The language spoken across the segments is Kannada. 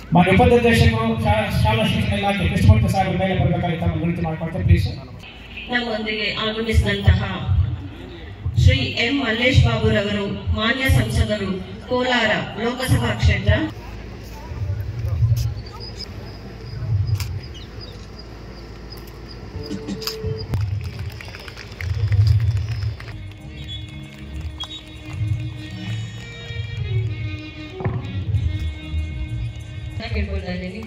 ಮಾನ್ಯ ಉಪಾಧ್ಯಕ್ಷರು ಶಾ- ಶಾಲಾ ಶಿಕ್ಷಣ ಇಲಾಖೆ ಕೃಷ್ಣಮೂರ್ತಿ ಸಾಹೇಬರ ಮೇಲೆ ಬರಬೇಕಾಗಿ ತಮ್ಮ ವಿನಂತಿ ಮಾಡ್ಕೊಳ್ತೇನೆ ಪ್ಲೀಸ್ ನಮ್ಮೊಂದಿಗೆ ಆಗಮಿಸಿದಂತಹ ಶ್ರೀ ಎಂ ಮಲ್ಲೇಶ್ ಬಾಬುರವರು ಮಾನ್ಯ ಸಂಸದರು ಕೋಲಾರ ಲೋಕಸಭಾ ಕ್ಷೇತ್ರ ಕೇಳ್ಕೊಳ್ತಾ ಇದ್ದೀನಿ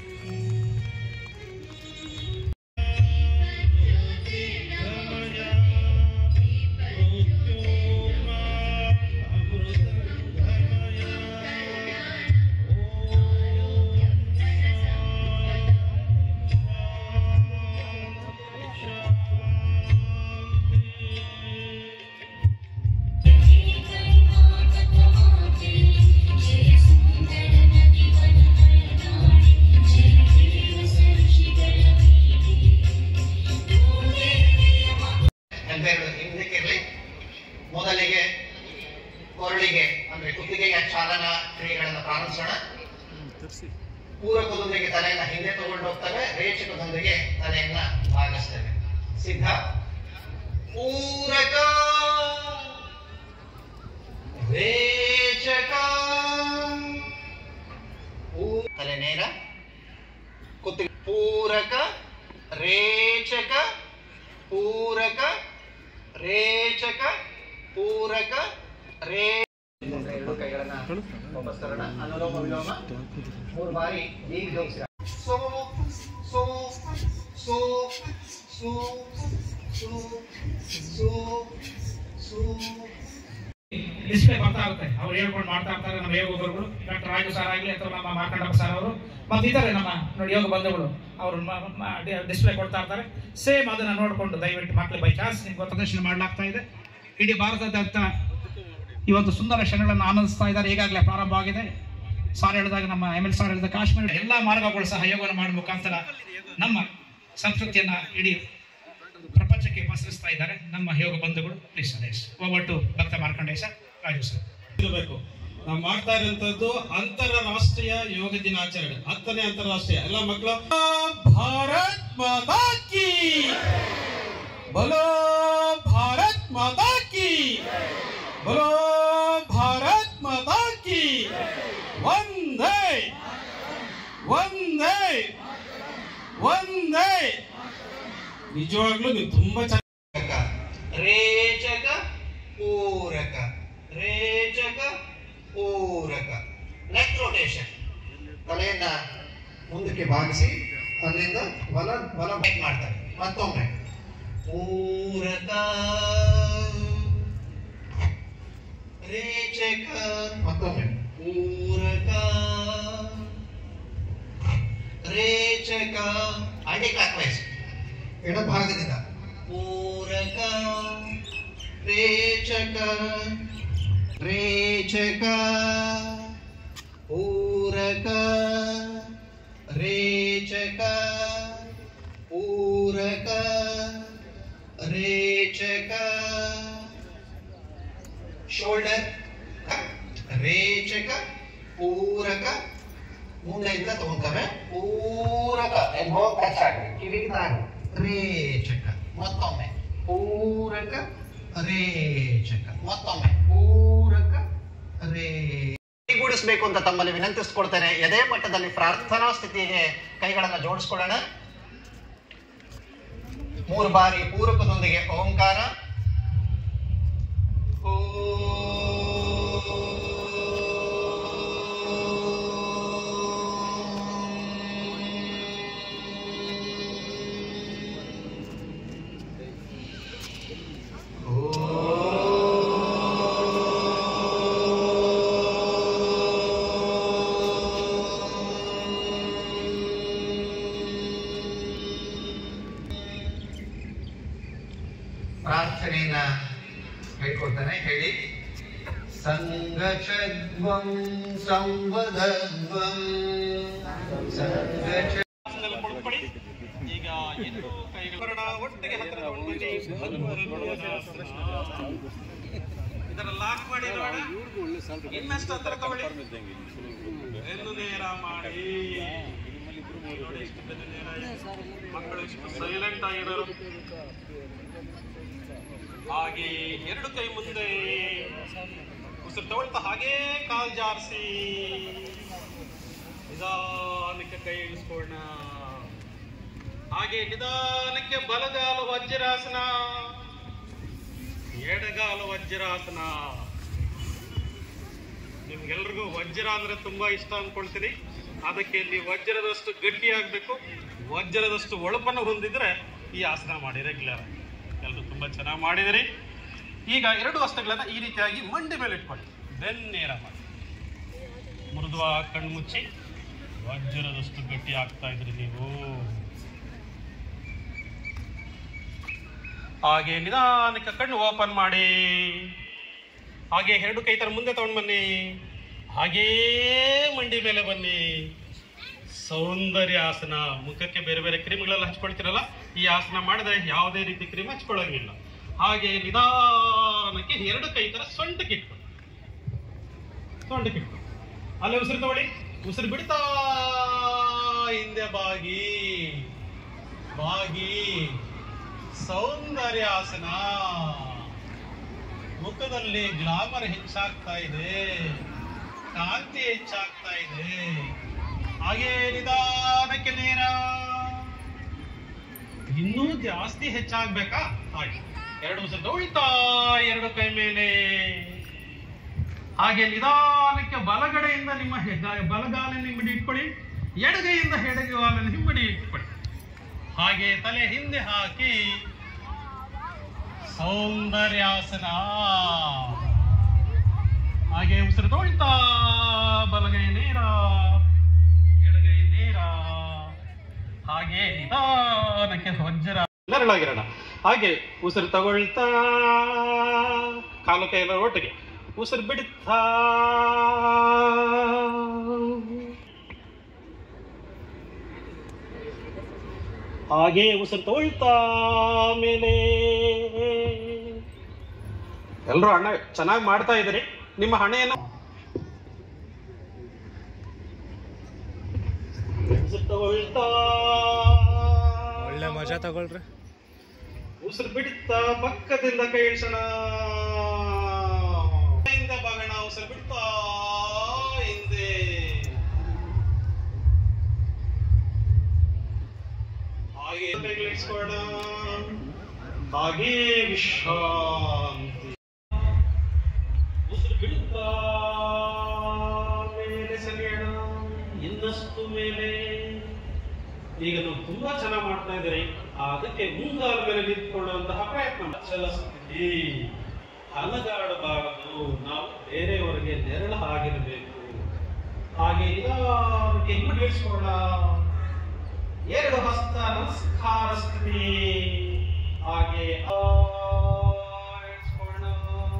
ಹೆಬ್ಬೆರಳು ಹಿಂದಕ್ಕಿರಲಿ ಮೊದಲಿಗೆ ಕೊರಳಿಗೆ ಅಂದ್ರೆ ಕುತ್ತಿಗೆಯ ಚಾಲನಾ ಕ್ರಿಯೆಗಳನ್ನು ಪ್ರಾರಂಭಿಸೋಣ ಪೂರಕದೊಂದಿಗೆ ತಲೆಯನ್ನ ಹಿಂದೆ ತಗೊಂಡು ಹೋಗ್ತವೆ ರೇಚಕದೊಂದಿಗೆ ತಲೆಯನ್ನ ಭಾಗಿಸ್ತೇವೆ ಸಿದ್ಧ ಪೂರಕ ರೇಚಕ ಪೂ- ತಲೆ ನೇರ ಕುತ್ತಿಗೆ ಪೂರಕ ರೇಚಕ ಪೂರಕ ರೇಚಕ ಪೂರಕ ರೇ ಎರಡು ಕೈಗಳನ್ನ ವಾಪಸ್ ತರೋಣ ಅನುಲೋಮ ವಿಲೋಮ ಮೂರು ಬಾರಿ ದೀರ್ಘ ಉಸಿರಾಟ. ಸೋ ಸೋ ಸೋ ಸೋ ಸೋ ಸೋ ಸೋ ಡಿಸ್ಪ್ಲೇ ಬರ್ತಾ ಇರುತ್ತೆ ಅವ್ರು ಹೇಳ್ಕೊಂಡು ಮಾಡ್ತಾ ಇರ್ತಾರೆ ನಮ್ಮ ಯೋಗ ಗುರುಗಳು ಡಾಕ್ಟರ್ ರಾಜು ಸರ್ ಆಗಲಿ ಅಥವಾ ನಮ್ಮ ಮಾರ್ಕಂಡಪ್ಪ ಸರ್ ಅವರು ಮತ್ತಿದ್ದಾರೆ ನಮ್ಮ ನೋಡಿ ಯೋಗ ಬಂಧುಗಳು ಅವರು ಡಿಸ್ಪ್ಲೇ ಕೊಡ್ತಾ ಇರ್ತಾರೆ ಸೇಮ್ ಅದನ್ನ ನೋಡಿಕೊಂಡು ದಯವಿಟ್ಟು ಮಕ್ಕಳು ಬೈ ಚಾನ್ಸ್ ನಿಮ್ಗೆ ಪ್ರದರ್ಶನ ಮಾಡಲಾಗ್ತಾ ಇದೆ ಇಡೀ ಭಾರತದಾದ್ಯಂತ ಈ ಒಂದು ಸುಂದರ ಕ್ಷಣಗಳನ್ನು ಆನಂದಿಸ್ತಾ ಇದ್ದಾರೆ ಈಗಾಗಲೇ ಪ್ರಾರಂಭ ಆಗಿದೆ ಸಾರ್ ಹೇಳಿದಾಗ ನಮ್ಮ ಎಮ್ ಎಲ್ ಸಾರ್ ಹೇಳಿದ ಕಾಶ್ಮೀರ ಎಲ್ಲ ಮಾರ್ಗಗಳು ಸಹ ಯೋಗವನ್ನು ಮಾಡುವ ಮುಖಾಂತರ ನಮ್ಮ ಸಂಸ್ಕೃತಿಯನ್ನ ಇಡೀ ಪ್ರಪಂಚಕ್ಕೆ ಪಸರಿಸ್ತಾ ಇದ್ದಾರೆ ನಮ್ಮ ಯೋಗ ಬಂಧುಗಳು ಪ್ಲೀಸ್ ಸದೇಶ್ ಓವರ್ ಟು ಭಕ್ತ ಮಾರ್ಕಂಡೇಶ ರಾಜು ಸರ್ ಇರಬೇಕು ನಾವು ಮಾಡ್ತಾ ಇರುವಂತದ್ದು ಅಂತಾರಾಷ್ಟ್ರೀಯ ಯೋಗ ದಿನಾಚರಣೆ ಹತ್ತನೇ ಅಂತಾರಾಷ್ಟ್ರೀಯ ಎಲ್ಲ ಮಕ್ಕಳು ಭಾರತ್ ಮಾತಾ ಕಿ ಬಲೋ ಭಾರತ್ ಮಾತಾ ಕಿ ಬಲೋ ಭಾರತ್ ಮಾತಾ ಕಿ ಒಂದೇ ಒಂದೇ ಒಂದೇ ನಿಜವಾಗ್ಲೂ ನೀವು ತುಂಬಾ ಚೆನ್ನಾಗಿ ರೇಚಕ ಪೂರಕ ರೇಚಕ ಪೂರಕ ನೆಕ್ ರೊಟೇಷನ್ ತಲೆಯನ್ನ ಮುಂದಕ್ಕೆ ಭಾಗಿಸಿ ಅಲ್ಲಿಂದ ಬಲ ಬಲ ಬ್ಯಾಕ್ ಮಾಡ್ತಾರೆ ಮತ್ತೊಮ್ಮೆ ಪೂರಕ ರೇಚಕ ಮತ್ತೊಮ್ಮೆ ಪೂರಕ ರೇಚಕ ಆಂಟಿ ಕ್ಲಾಕ್ ವೈಸ್ ಎಡಭಾಗದಿಂದ ಪೂರಕ ರೇಚಕ ರೇಚಕ ಪೂರಕ ರೇಚಕ ಪೂರಕ ರೇಚಕ ಶೋಲ್ಡರ್ ರೇಚಕ ಪೂರಕ ಮುಂದೆಯಿಂದ ತಗೊಂತಾರೆ ಪೂರಕ ಎಲ್ಬೋ ಟಚ್ ಆಗಿ ಕಿವಿಗೆ ತಾನು ರೇಚಕ ಮತ್ತೊಮ್ಮೆ ಪೂರಕ ರೇಚಕ ಮತ್ತೊಮ್ಮೆ ಪೂರಕ ರೇ ಗೂಡಿಸ್ಬೇಕು ಅಂತ ತಮ್ಮಲ್ಲಿ ವಿನಂತಿಸ್ಕೊಳ್ತೇನೆ ಎದೆ ಮಟ್ಟದಲ್ಲಿ ಪ್ರಾರ್ಥನಾ ಸ್ಥಿತಿಗೆ ಕೈಗಳನ್ನ ಜೋಡಿಸ್ಕೊಳ್ಳೋಣ ಮೂರು ಬಾರಿ ಪೂರಕದೊಂದಿಗೆ ಓಂಕಾರ ಪ್ರಾರ್ಥನೆಯನ್ನ ಹೇಳ್ಕೊಡ್ತಾನೆ ಹೇಳಿ ಸಂಗಚದ್ವಂ ಸಂವದದ್ವಂ ಸಂಗಚ ಈಗ ಎರಡು ಕೈಗಳ ಒಟ್ಟಿಗೆ ಹತ್ತಿರ ತಗೊಂಡು ಬನ್ನಿ. ಇದರ ಲಾಕ್ ಮಾಡಿ ನೋಡ ಇನ್ನಷ್ಟು ಹತ್ತಿರ ತಗೊಳ್ಳಿ ಇನ್ನು ನೇರ ಮಾಡಿ ನೋಡಿ ಎಷ್ಟು ಬೆನ್ನ ನೇರ ಇದೆ. ಮಕ್ಕಳು ಎಷ್ಟು ಸೈಲೆಂಟ್ ಆಗಿರೋರು ಹಾಗೆ ಎರಡು ಕೈ ಮುಂದೆ ಉಸಿರು ತಗೊಳ್ತಾ ಹಾಗೇ ಕಾಲ್ ಜಾರಿಸಿ ನಿಧಾನಕ್ಕೆ ಕೈ ಇಳಿಸ್ಕೊಳ್ಳೋಣ ಹಾಗೆ ನಿಧಾನಕ್ಕೆ ಬಲಗಾಲು ವಜ್ರಾಸನ ಎಡಗಾಲು ವಜ್ರಾಸನ ನಿಮ್ಗೆಲ್ರಿಗೂ ವಜ್ರ ಅಂದ್ರೆ ತುಂಬಾ ಇಷ್ಟ ಅನ್ಕೊಳ್ತೀನಿ ಅದಕ್ಕೆ ಇಲ್ಲಿ ವಜ್ರದಷ್ಟು ಗಟ್ಟಿ ಆಗ್ಬೇಕು ವಜ್ರದಷ್ಟು ಒಳಪನ್ನು ಹೊಂದಿದ್ರೆ ಈ ಆಸನ ಮಾಡಿ ರೆಗ್ಯುಲರ್ ಎಲ್ಲರೂ ತುಂಬಾ ಚೆನ್ನಾಗಿ ಮಾಡಿದಿರಿ ಈಗ ಎರಡು ಹಸ್ತಗಳನ್ನ ಈ ರೀತಿಯಾಗಿ ಮಂಡಿ ಮೇಲೆ ಇಟ್ಕೊಳ್ಳಿ ಬೆನ್ನೇರ ಮಾಡಿ ಮೃದುವ ಕಣ್ಣು ಮುಚ್ಚಿ ವಜ್ರದಷ್ಟು ಗಟ್ಟಿ ಆಗ್ತಾ ಇದ್ರಿ ನೀವು ಹಾಗೆ ನಿಧಾನಕ್ಕೆ ಕಣ್ಣು ಓಪನ್ ಮಾಡಿ ಹಾಗೆ ಎರಡು ಕೈ ತರ ಮುಂದೆ ತಗೊಂಡು ಬನ್ನಿ ಹಾಗೇ ಮಂಡಿ ಮೇಲೆ ಬನ್ನಿ ಸೌಂದರ್ಯ ಆಸನ ಮುಖಕ್ಕೆ ಬೇರೆ ಬೇರೆ ಕ್ರೀಮ್ಗಳೆಲ್ಲ ಹಚ್ಕೊಳ್ತಿರಲ್ಲ ಈ ಆಸನ ಮಾಡಿದ್ರೆ ಯಾವುದೇ ರೀತಿ ಕ್ರೀಮ್ ಹಚ್ಕೊಳ್ಳೋಂಗಿಲ್ಲ ಹಾಗೆ ನಿಧಾನಕ್ಕೆ ಎರಡು ಕೈ ತರ ಸೊಂಟಕ್ಕೆ ಇಟ್ಕೊಳ್ಳಿ ಸೊಂಟಕ್ಕೆ ಇಟ್ಕೊಳ್ಳಿ ಅಲ್ಲೇ ಉಸಿರು ತಗೊಳ್ಳಿ ಉಸಿರು ಬಿಡ್ತಾ ಹಿಂದೆ ಬಾಗಿ ಬಾಗಿ ಸೌಂದರ್ಯಾಸನ ಮುಖದಲ್ಲಿ ಗ್ಲಾಮರ್ ಹೆಚ್ಚಾಗ್ತಾ ಇದೆ ಕಾಂತಿ ಹೆಚ್ಚಾಗ್ತಾ ಇದೆ ಹಾಗೆ ನಿಧಾನಕ್ಕೆ ನೇರ ಇನ್ನೂ ಜಾಸ್ತಿ ಹೆಚ್ಚಾಗ್ಬೇಕಾ ಹಾಗೆ ಎರಡು ಉಸಿರು ತಗೊಳ್ತಾ ಎರಡು ಕೈ ಮೇಲೆ ಹಾಗೆ ನಿಧಾನಕ್ಕೆ ಬಲಗಡೆಯಿಂದ ನಿಮ್ಮ ಹೆಗ- ಬಲಗಾಲನ್ನು ಹಿಂಬಡಿ ಇಟ್ಕೊಳ್ಳಿ ಎಡಗೈಯಿಂದ ಎಡಗಾಲನ್ನು ಹಿಂಬಡಿ ಇಟ್ಕೊಳ್ಳಿ ಹಾಗೆ ತಲೆ ಹಿಂದೆ ಹಾಕಿ ಸೌಂದರ್ಯಾಸನ ಹಾಗೆ ಉಸಿರು ತೊಳ್ತಾ ಬಲಗೈ ನೇರ ಎಡಗೈ ನೇರ ಹಾಗೆ ನಿಧಾನಕ್ಕೆ ವಜ್ರ ನೆರಳಾಗಿರೋಣ ಹಾಗೆ ಉಸಿರು ತಗೊಳ್ತಾ ಕಾಲು ಕೈಲ ಒಟ್ಟಿಗೆ ಉಸಿರು ಬಿಡುತ್ತಾ ಹಾಗೆ ಉಸಿರು ತಗೊಳ್ತಾ ಮೇಲೆ ಎಲ್ಲರೂ ಅಣ್ಣ ಚೆನ್ನಾಗಿ ಮಾಡ್ತಾ ಇದ್ದೀರಿ ನಿಮ್ಮ ಹಣೆಯನ್ನು ಉಸಿರು ತಗೊಳ್ತಾ ಒಳ್ಳೆ ಮಜಾ ತಗೊಳ್ರಿ ಉಸಿರು ಬಿಡುತ್ತಾ ಪಕ್ಕದಿಂದ ಕೈ ಇಳಿಸೋಣ ಹಿಂದ ಬಾಗೋಣ ಉಸಿರು ಬಿಡ್ತಾ ಹಿಂದೆ ಹಾಗೆ ಕೈಗಳು ಇಳಿಸ್ಕೊಳ್ಳೋಣ ಹಾಗೆ ವಿಶ್ರಾಂತಿ ಉಸಿರು ಬಿಡುತ್ತಾ ಮೇಲೆ ಸರಿಯೋಣ ಇನ್ನಷ್ಟು ಮೇಲೆ ಈಗ ನೀವು ತುಂಬಾ ಚೆನ್ನಾಗಿ ಮಾಡ್ತಾ ಇದ್ದೀರಿ ಅದಕ್ಕೆ ಮುಂಗಾಲ ಮೇಲೆ ನಿಂತ್ಕೊಳ್ಳುವಂತಹ ಪ್ರಯತ್ನ ಚಲ ಸ್ಥಿತಿ ಅಲಗಾಡಬಾರದು ನಾವು ಬೇರೆಯವರಿಗೆ ನೆರಳು ಆಗಿರಬೇಕು ಹಾಗೆ ನಿಧಾನಕ್ಕೆ ಹಿಂಬಡಿ ಇಳಿಸ್ಕೊಳ್ಳೋಣ ಎರಡು ಹಸ್ತ ನಮಸ್ಕಾರ ಸ್ಥಿತಿ ಹಾಗೆ ಆ ಇಳಿಸ್ಕೊಳ್ಳೋಣ.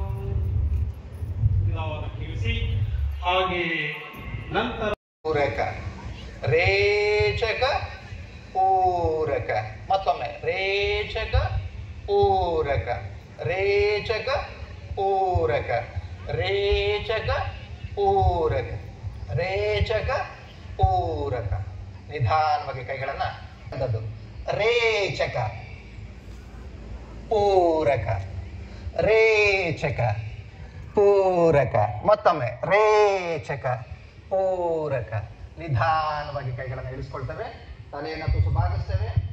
ನಿಧಾನಕ್ಕೆ ಇಳಿಸಿ ಹಾಗೆ ನಂತರ ಪೂರಕ ರೇಚಕ ಪೂರಕ ಮತ್ತೊಮ್ಮೆ ರೇಚಕ ಪೂರಕ ರೇಚಕ ಪೂರಕ ರೇಚಕ ಪೂರಕ ರೇಚಕ ಪೂರಕ ನಿಧಾನವಾಗಿ ಕೈಗಳನ್ನ ಅಂದದ್ದು ರೇಚಕ ಪೂರಕ ರೇಚಕ ಪೂರಕ ಮತ್ತೊಮ್ಮೆ ರೇಚಕ ಪೂರಕ ನಿಧಾನವಾಗಿ ಕೈಗಳನ್ನು ಇಳಿಸ್ಕೊಳ್ತೇವೆ ತಲೆಯನ್ನು ತುಸು ಬಾಗಿಸ್ತೇವೆ